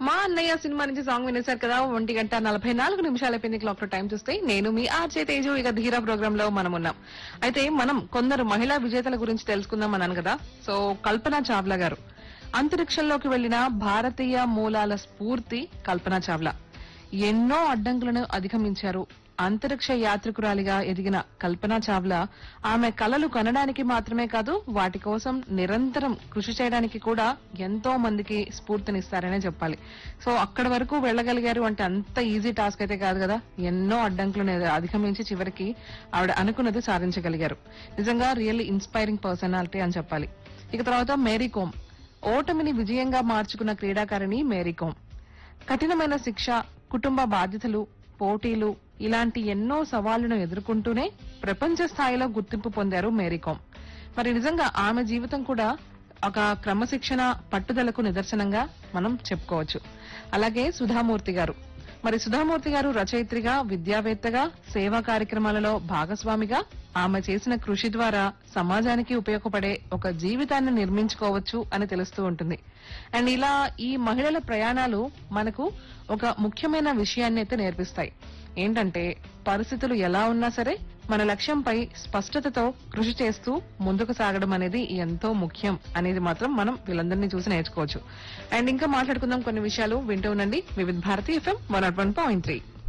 మా అన్నయ్య సినిమా నుంచి సాంగ్ వినేశారు కదా ఒంటి గంట నలభై నాలుగు నిమిషాల అయిపోయింది క్లాక్ లో టైం చూస్తే నేను మీ ఆర్జే తేజు ఇక ధీరా ప్రోగ్రామ్ లో మనం ఉన్నాం అయితే మనం కొందరు మహిళా విజేతల గురించి తెలుసుకుందాం అన్నాను కదా సో కల్పన చావ్లా గారు అంతరిక్షంలోకి వెళ్లిన భారతీయ మూలాల స్ఫూర్తి కల్పన చావ్లా ఎన్నో అడ్డంకులను అధిగమించారు అంతరిక్ష యాత్రికురాలిగా ఎదిగిన కల్పన చావ్లా ఆమె కలలు కనడానికి మాత్రమే కాదు వాటి కోసం నిరంతరం కృషి చేయడానికి కూడా ఎంతో మందికి స్ఫూర్తినిస్తారనే చెప్పాలి సో అక్కడి వరకు వెళ్ళగలిగారు అంటే అంత ఈజీ టాస్క్ అయితే కాదు కదా ఎన్నో అడ్డంకులను అధిగమించి చివరికి ఆవిడ అనుకున్నది సాధించగలిగారు నిజంగా రియల్లీ ఇన్స్పైరింగ్ పర్సనాలిటీ అని చెప్పాలి ఇక తర్వాత మేరీ కోమ్ ఓటమిని విజయంగా మార్చుకున్న క్రీడాకారిణి మేరీ కోమ్ కఠినమైన శిక్ష కుటుంబ బాధ్యతలు పోటీలు ఇలాంటి ఎన్నో సవాళ్లను ఎదుర్కొంటూనే ప్రపంచ స్థాయిలో గుర్తింపు పొందారు మేరీకామ్ మరి నిజంగా ఆమె జీవితం కూడా ఒక క్రమశిక్షణ పట్టుదలకు నిదర్శనంగా మనం చెప్పుకోవచ్చు అలాగే సుధామూర్తి గారు మరి సుధామూర్తి గారు రచయిత్రిగా విద్యావేత్తగా సేవా కార్యక్రమాలలో భాగస్వామిగా ఆమె చేసిన కృషి ద్వారా సమాజానికి ఉపయోగపడే ఒక జీవితాన్ని నిర్మించుకోవచ్చు అని తెలుస్తూ ఉంటుంది అండ్ ఇలా ఈ మహిళల ప్రయాణాలు మనకు ఒక ముఖ్యమైన విషయాన్ని అయితే నేర్పిస్తాయి ఏంటంటే పరిస్థితులు ఎలా ఉన్నా సరే మన లక్ష్యంపై స్పష్టతతో కృషి చేస్తూ ముందుకు సాగడం అనేది ఎంతో ముఖ్యం అనేది మాత్రం మనం వీళ్ళందరినీ చూసి నేర్చుకోవచ్చు అండ్ ఇంకా మాట్లాడుకుందాం కొన్ని విషయాలు వింటూ ఉండండి Vividh Bharati FM one naught one point three